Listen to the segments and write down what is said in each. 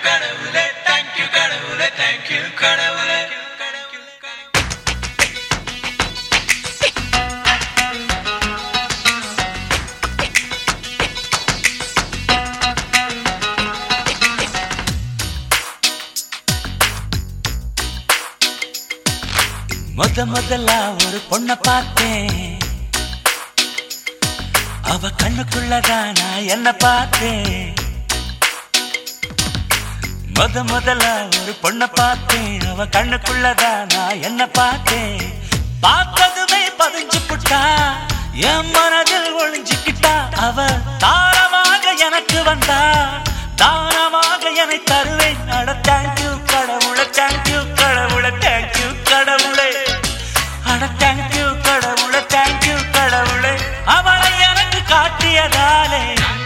கடவுளே தேங்க்யூ கடவுளே தேங்க்யூ கடவுளே முத முதல்ல ஒரு பொண்ண பார்த்தேன் அவ கண்ணுக்குள்ளதான் நான் என்ன பார்த்தேன் முத முதல்ல ஒரு பொண்ண பார்த்தேன் அவ கண்ணுக்குள்ளதான் நான் என்ன பார்த்தேன் பார்த்ததுமே பதிஞ்சு புட்டா என் மனதில் ஒளிஞ்சுக்கிட்டா அவ தாரமாக எனக்கு வந்தா தானமாக என்னை தருவேன் அட தேங்க்யூ கடவுளை தேங்க்யூ கடவுளை தேங்க்யூ கடவுளே அட தேங்க்யூ கடவுளை தேங்க்யூ கடவுளே அவளை எனக்கு காட்டியதாலே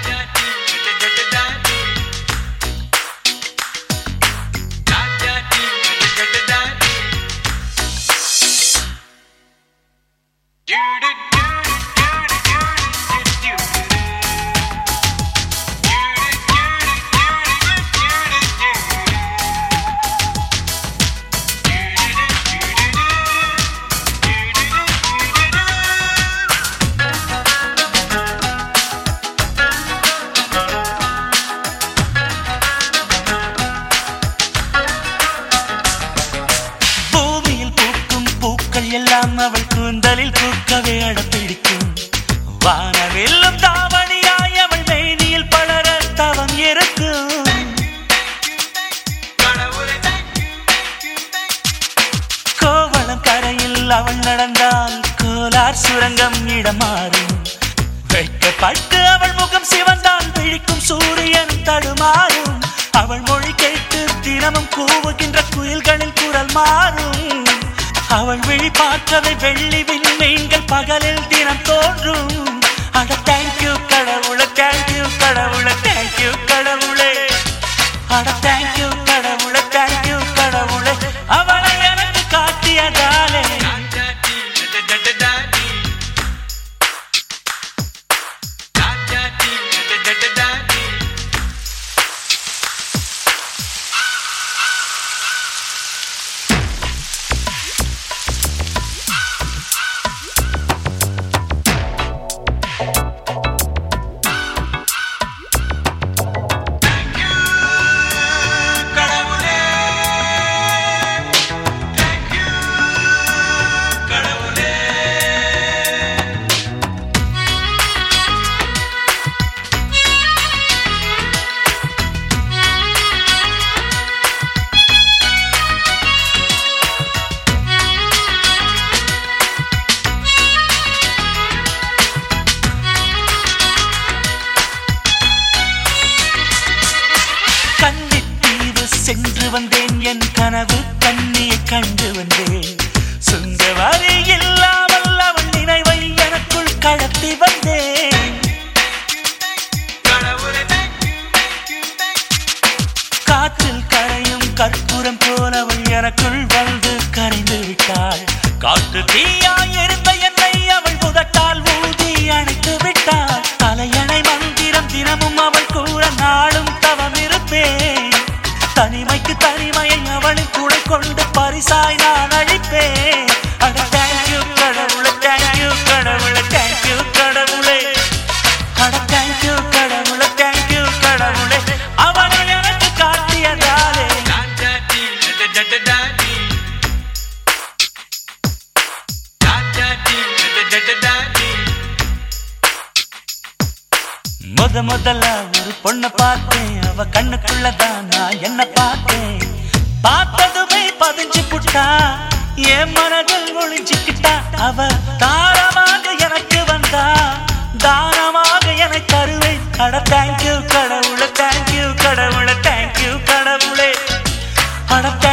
பூமியில் பூக்கும் பூக்கள் எல்லாம் அவள் கூந்தலில் பூக்கவே அடப்பிடிக்கும் வானவெல்லும் தாவணியாய் அவள் மேனியில் பலர தவம் இருக்கும் கோவளம் கரையில் அவள் நடந்தால் கோலார் சுரங்கம் இடமாறும் வெட்கப்பட்டு அவள் முகம் சிவந்தான் விழிக்கும் சூரியன் தடுமாறும் அவள் மொழி கேட்டு தினமும் கூவுகின்ற குயில்களின் குரல் மாறும் அவள் விழி பார்த்தவை வெள்ளி விண்மீன்கள் பகலில் தினம் தோன்றும் அட தேங்க்யூ கடவுளே தேங்க்யூ கடவுளே தேங்க்யூ கடவுளே அட தேங்க்யூ கடவுளே தேங்க்யூ கடவுளே அவளை எனக்கு காட்டியதாலே கடவுளே தேங்க்யூ கடவுளே கன்னித்தீவு சென்று வந்தேன் என் கனவு கண்ணியை கண்டு வந்தேன் சுந்தவரி இல்லாமல் அவள் நினைவை எனக்குள் கடத்தி வந்தேன் கடவுளே காற்றில் கரையும் கற்பூரம் போல அவள் எனக்குள் வந்து கரைந்து விட்டாள் காட்டு தீயாய் இருந்த என்னை அவள் புதட்டால் ஊதி அணைத்து விட்டாள் தலையணை மந்திரம் தினமும் அவள் கூற நாளும் தவம் இருப்பேன் தனிமைக்கு தனிமையை அவளின் துணை கொண்டு பரிசாய் நான் அழிப்பேன் அட தேங்க்யூ கடவுளே தேங்க்யூ கடவுளே தேங்க்யூ கடவுளே அட தேங்க்யூ கடவுளே தேங்க்யூ கடவுளே அவனை எனக்கு காட்டியதாலே முத முதல்ல ஒரு பொண்ண பார்த்தேன் அவ கண்ணுக்குள்ளதான் நான் என்ன பார்த்தேன் பார்த்ததுமே பதிஞ்சு புட்டா என் மனதில் ஒளிஞ்சுக்கிட்டா அவ தாரமாக எனக்கு வந்தா தானமாக என்னை தருவேன் அட தேங்க்யூ கடவுளே தேங்க்யூ கடவுளே தேங்க்யூ கடவுளே அட